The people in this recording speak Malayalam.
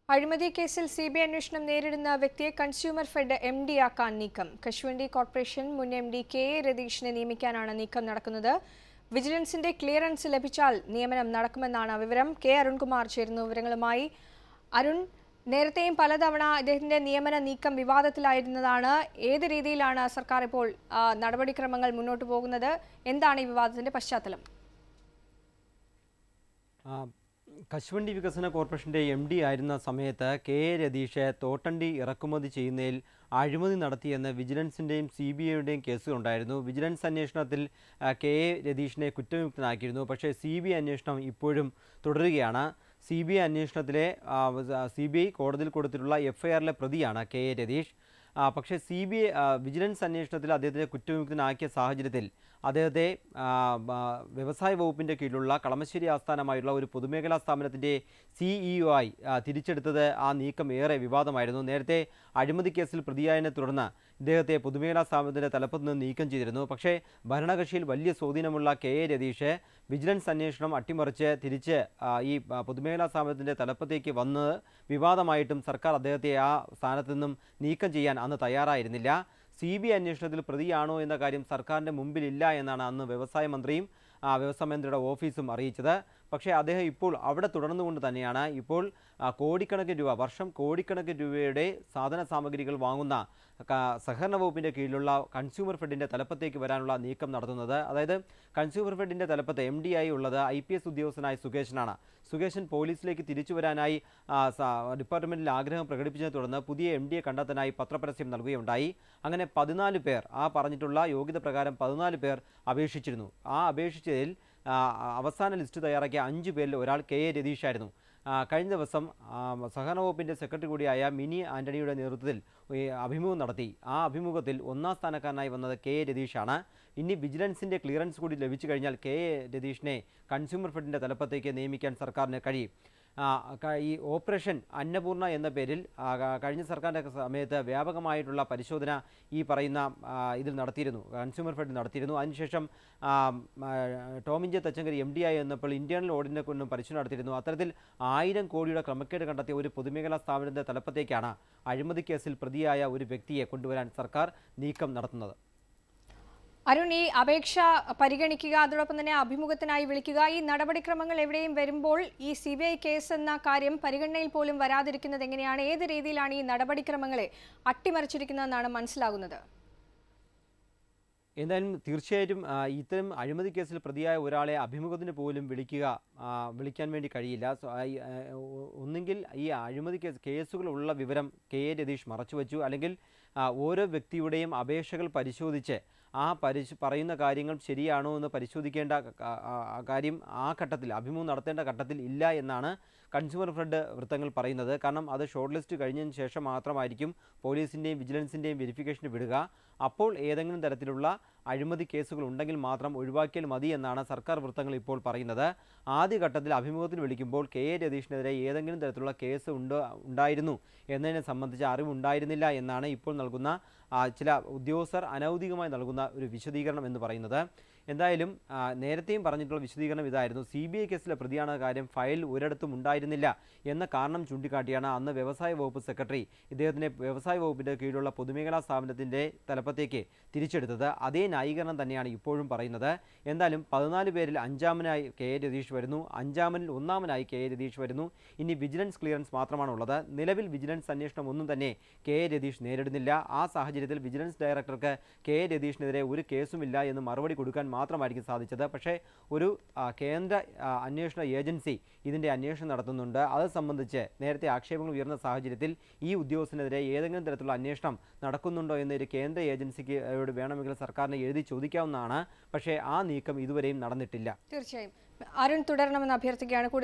അഴിമതി കേസിൽ സി ബി ഐ അന്വേഷണം നേരിടുന്ന വ്യക്തിയെ കൺസ്യൂമർ ഫെഡ് എം ഡി ആക്കാൻ നീക്കം കശുവണ്ടി കോർപ്പറേഷൻ മുൻ എം ഡി കെ എ രതീഷിനെ നിയമിക്കാനാണ് നീക്കം നടക്കുന്നത് വിജിലൻസിന്റെ ക്ലിയറൻസ് ലഭിച്ചാൽ നിയമനം നടക്കുമെന്നാണ് വിവരം കെ അരുൺകുമാർ ചേരുന്നു വിവരങ്ങളുമായി അരുൺ നേരത്തെയും പലതവണ ഇദ്ദേഹത്തിന്റെ നിയമന നീക്കം വിവാദത്തിലായിരുന്നതാണ് ഏത് രീതിയിലാണ് സർക്കാർ ഇപ്പോൾ ആ, നടപടിക്രമങ്ങൾ മുന്നോട്ട് പോകുന്നത് എന്താണ് ഈ വിവാദത്തിന്റെ പശ്ചാത്തലം ആ, കശുവണ്ടി വികസന കോർപ്പറേഷൻ്റെ എം ഡി ആയിരുന്ന സമയത്ത് കെ എ രതീഷ് തോട്ടണ്ടി ഇറക്കുമതി ചെയ്യുന്നതിൽ അഴിമതി നടത്തിയെന്ന് വിജിലൻസിൻ്റെയും സി ബി ഐയുടെയും കേസുകളുണ്ടായിരുന്നു വിജിലൻസ് അന്വേഷണത്തിൽ ആ, കെ എ രതീഷിനെ കുറ്റവിമുക്തനാക്കിയിരുന്നു പക്ഷേ സി ബി ഐ അന്വേഷണം ഇപ്പോഴും തുടരുകയാണ് സി ബി ഐ അന്വേഷണത്തിലെ സി ബി ഐ കോടതിയിൽ കൊടുത്തിട്ടുള്ള എഫ് ഐ ആറിലെ പ്രതിയാണ് കെ എ രതീഷ് ആ, പക്ഷേ സി ബി ഐ വിജിലൻസ് അന്വേഷണത്തിൽ അദ്ദേഹത്തെ കുറ്റവിമുക്തനാക്കിയ സാഹചര്യത്തിൽ അദ്ദേഹത്തെ ആ, ബ- വ്യവസായ വകുപ്പിൻ്റെ കീഴിലുള്ള കളമശ്ശേരി ആസ്ഥാനമായുള്ള ഒരു പൊതുമേഖലാ സ്ഥാപനത്തിൻ്റെ സിഇഒ ആയി ആ, തിരിച്ചെടുത്തത് ആ നീക്കം ഏറെ വിവാദമായിരുന്നു നേരത്തെ അഴിമതി കേസിൽ പ്രതിയായതിനെ തുടർന്ന് ഇദ്ദേഹത്തെ പൊതുമേഖലാ സ്ഥാപനത്തിൻ്റെ തലപ്പത്ത് നിന്ന് നീക്കം ചെയ്തിരുന്നു പക്ഷേ ഭരണകക്ഷിയിൽ വലിയ സ്വാധീനമുള്ള കെ എ രതീഷ് വിജിലൻസ് അന്വേഷണം അട്ടിമറിച്ച് തിരിച്ച് ആ, ഈ ആ, പൊതുമേഖലാ സ്ഥാപനത്തിൻ്റെ തലപ്പത്തേക്ക് വന്നത് വിവാദമായിട്ടും സർക്കാർ അദ്ദേഹത്തെ ആ സ്ഥാനത്ത് നിന്നും നീക്കം ചെയ്യാൻ അന്ന് തയ്യാറായിരുന്നില്ല സി ബി ഐ അന്വേഷണത്തിൽ പ്രതിയാണോ എന്ന കാര്യം സർക്കാരിൻ്റെ മുമ്പിലില്ല എന്നാണ് അന്ന് വ്യവസായ മന്ത്രിയും ആ, വ്യവസായ മന്ത്രിയുടെ ഓഫീസും അറിയിച്ചത് പക്ഷേ അദ്ദേഹം ഇപ്പോൾ അവിടെ തുടർന്നുകൊണ്ട് തന്നെയാണ് ഇപ്പോൾ ആ, കോടിക്കണക്കിന് രൂപ വർഷം കോടിക്കണക്കിന് രൂപയുടെ സാധന സാമഗ്രികൾ വാങ്ങുന്ന ക- സഹകരണ വകുപ്പിൻ്റെ കീഴിലുള്ള കൺസ്യൂമർ ഫെഡിൻ്റെ തലപ്പത്തേക്ക് വരാനുള്ള നീക്കം നടത്തുന്നത് അതായത് കൺസ്യൂമർ ഫെഡിൻ്റെ തലപ്പത്ത് എം ഡി ആയി ഉള്ളത് ഐ പി എസ് ഉദ്യോഗസ്ഥനായ സുകേഷനാണ് സുകേഷൻ പോലീസിലേക്ക് തിരിച്ചു വരാനായി ആ, സ- ഡിപ്പാർട്ട്മെൻറ്റിൽ ആഗ്രഹം പ്രകടിപ്പിച്ചതിനെ തുടർന്ന് പുതിയ എം ഡിയെ കണ്ടെത്താനായി പത്രപരസ്യം നൽകുകയുണ്ടായി അങ്ങനെ പതിനാല് പേർ ആ പറഞ്ഞിട്ടുള്ള യോഗ്യത പ്രകാരം പതിനാല് പേർ അപേക്ഷിച്ചിരുന്നു ആ അപേക്ഷിച്ചതിൽ ആ, അവസാന ലിസ്റ്റ് തയ്യാറാക്കിയ അഞ്ച് പേരിൽ ഒരാൾ കെ എ രതീഷായിരുന്നു ആ, കഴിഞ്ഞ ദിവസം ആ, സഹകരണ വകുപ്പിൻ്റെ സെക്രട്ടറി കൂടിയായ മിനി ആന്റണിയുടെ നേതൃത്വത്തിൽ ഈ അഭിമുഖം നടത്തി ആ അഭിമുഖത്തിൽ ഒന്നാം സ്ഥാനക്കാരനായി വന്നത് കെ എ രതീഷാണ് ഇനി വിജിലൻസിൻ്റെ ക്ലിയറൻസ് കൂടി ലഭിച്ചു കഴിഞ്ഞാൽ കെ എ രതീഷിനെ കൺസ്യൂമർ ഫെഡിൻ്റെ തലപ്പത്തേക്ക് നിയമിക്കാൻ സർക്കാരിന് കഴിയും ആ, ക- ഈ ഓപ്പറേഷൻ അന്നപൂർണ എന്ന പേരിൽ ആ, ക- കഴിഞ്ഞ സർക്കാരിൻ്റെ ഒക്കെ സമയത്ത് വ്യാപകമായിട്ടുള്ള പരിശോധന ഈ പറയുന്ന ആ, ഇതിൽ നടത്തിയിരുന്നു കൺസ്യൂമർ ഫെഡ് നടത്തിയിരുന്നു അതിനുശേഷം ആ, ആ, ടോമിൻ തച്ചങ്കരി എം ഡി ആയി എന്നപ്പോൾ ഇന്റേണൽ ഓഡിറ്റിനെ കൊണ്ടും പരിശോധന നടത്തിയിരുന്നു അത്തരത്തിൽ ആയിരം കോടിയുടെ ക്രമക്കേട് കണ്ടെത്തിയ ഒരു പൊതുമേഖലാ സ്ഥാപനത്തിന്റെ തലപ്പത്തേക്കാണ് അഴിമതി കേസിൽ പ്രതിയായ ഒരു വ്യക്തിയെ കൊണ്ടുവരാൻ സർക്കാർ നീക്കം നടത്തുന്നത് അരുൺ ഈ അപേക്ഷ പരിഗണിക്കുക അതോടൊപ്പം തന്നെ അഭിമുഖത്തിനായി വിളിക്കുക ഈ നടപടിക്രമങ്ങൾ എവിടെയും വരുമ്പോൾ ഈ സി ബി ഐ കേസ് എന്ന കാര്യം പരിഗണനയിൽ പോലും വരാതിരിക്കുന്നത് എങ്ങനെയാണ് ഏത് രീതിയിലാണ് ഈ നടപടിക്രമങ്ങളെ അട്ടിമറിച്ചിരിക്കുന്നതെന്നാണ് മനസ്സിലാകുന്നത് എന്തായാലും തീർച്ചയായിട്ടും ആ, ഇത്തരം അഴിമതി കേസിൽ പ്രതിയായ ഒരാളെ അഭിമുഖത്തിന് പോലും വിളിക്കുക ആ, വിളിക്കാൻ വേണ്ടി കഴിയില്ല സോ, ആ, ഈ, ആ, ഒ- ഒന്നുകിൽ ഈ അഴിമതി കേസ് കേസുകളുള്ള വിവരം കെ എ രതീഷ് മറച്ചുവെച്ചു അല്ലെങ്കിൽ ആ, ഓരോ വ്യക്തിയുടെയും അപേക്ഷകൾ പരിശോധിച്ച് ആ പരിശ് പറയുന്ന കാര്യങ്ങൾ ശരിയാണോ എന്ന് പരിശോധിക്കേണ്ട ക- ആ, ആ കാര്യം ആ ഘട്ടത്തിൽ അഭിമുഖം നടത്തേണ്ട ഘട്ടത്തിൽ ഇല്ല എന്നാണ് കൺസ്യൂമർ ഫെഡ് വൃത്തങ്ങൾ പറയുന്നത് കാരണം അത് ഷോർട്ട് ലിസ്റ്റ് കഴിഞ്ഞതിന് ശേഷം മാത്രമായിരിക്കും പോലീസിൻ്റെയും വിജിലൻസിൻ്റെയും വെരിഫിക്കേഷന് വിടുക അപ്പോൾ ഏതെങ്കിലും തരത്തിലുള്ള അഴിമതി കേസുകൾ ഉണ്ടെങ്കിൽ മാത്രം ഒഴിവാക്കിയാൽ മതി എന്നാണ് സർക്കാർ വൃത്തങ്ങൾ ഇപ്പോൾ പറയുന്നത് ആദ്യഘട്ടത്തിൽ അഭിമുഖത്തിന് വിളിക്കുമ്പോൾ കെ എ രതീഷിനെതിരെ ഏതെങ്കിലും തരത്തിലുള്ള കേസ് ഉണ്ട് ഉണ്ടായിരുന്നു എന്നതിനെ സംബന്ധിച്ച് അറിവുണ്ടായിരുന്നില്ല എന്നാണ് ഇപ്പോൾ നൽകുന്ന ആ, ചില ഉദ്യോഗസ്ഥർ അനൗദ്യോഗികമായി നൽകുന്ന ഒരു വിശദീകരണം എന്ന് പറയുന്നത് എന്തായാലും ആ, നേരത്തെയും പറഞ്ഞിട്ടുള്ള വിശദീകരണം ഇതായിരുന്നു സി ബി ഐ കേസിലെ പ്രതിയാണ് കാര്യം ഫയൽ ഒരിടത്തും ഉണ്ടായിരുന്നില്ല എന്ന കാരണം ചൂണ്ടിക്കാട്ടിയാണ് അന്ന് വ്യവസായ വകുപ്പ് സെക്രട്ടറി ഇദ്ദേഹത്തിനെ വ്യവസായ വകുപ്പിൻ്റെ കീഴിലുള്ള പൊതുമേഖലാ സ്ഥാപനത്തിൻ്റെ തലപ്പത്തേക്ക് തിരിച്ചെടുത്തത് അതേ ന്യായീകരണം തന്നെയാണ് ഇപ്പോഴും പറയുന്നത് എന്തായാലും പതിനാല് പേരിൽ അഞ്ചാമനായി കെ എ രതീഷ് വരുന്നു അഞ്ചാമനിൽ ഒന്നാമനായി കെ എ രതീഷ് വരുന്നു ഇനി വിജിലൻസ് ക്ലിയറൻസ് മാത്രമാണ് ഉള്ളത് നിലവിൽ വിജിലൻസ് അന്വേഷണം ഒന്നും തന്നെ കെ എ രതീഷ് നേരിടുന്നില്ല ആ സാഹചര്യത്തിൽ വിജിലൻസ് ഡയറക്ടർക്ക് കെ എ രതീഷിനെതിരെ ഒരു കേസുമില്ല എന്ന് മറുപടി കൊടുക്കാൻ മാത്രമായിരിക്കും സാധിച്ചത് പക്ഷേ ഒരു ആ, കേന്ദ്ര ആ, അന്വേഷണ ഏജൻസി ഇതിൻ്റെ അന്വേഷണം നടത്തുന്നുണ്ട് അത് സംബന്ധിച്ച് നേരത്തെ ആക്ഷേപങ്ങൾ ഉയർന്ന സാഹചര്യത്തിൽ ഈ ഉദ്യോഗസ്ഥനെതിരെ ഏതെങ്കിലും തരത്തിലുള്ള അന്വേഷണം നടക്കുന്നുണ്ടോ എന്ന് ഒരു കേന്ദ്ര ഏജൻസിക്ക് യോട് വേണമെങ്കിൽ സർക്കാരിനെ എഴുതി ചോദിക്കാവുന്നതാണ് പക്ഷേ ആ നീക്കം ഇതുവരെയും നടന്നിട്ടില്ല തീർച്ചയായും അരുൺ തുടരണമെന്ന് അഭ്യർത്ഥിക്കുകയാണ്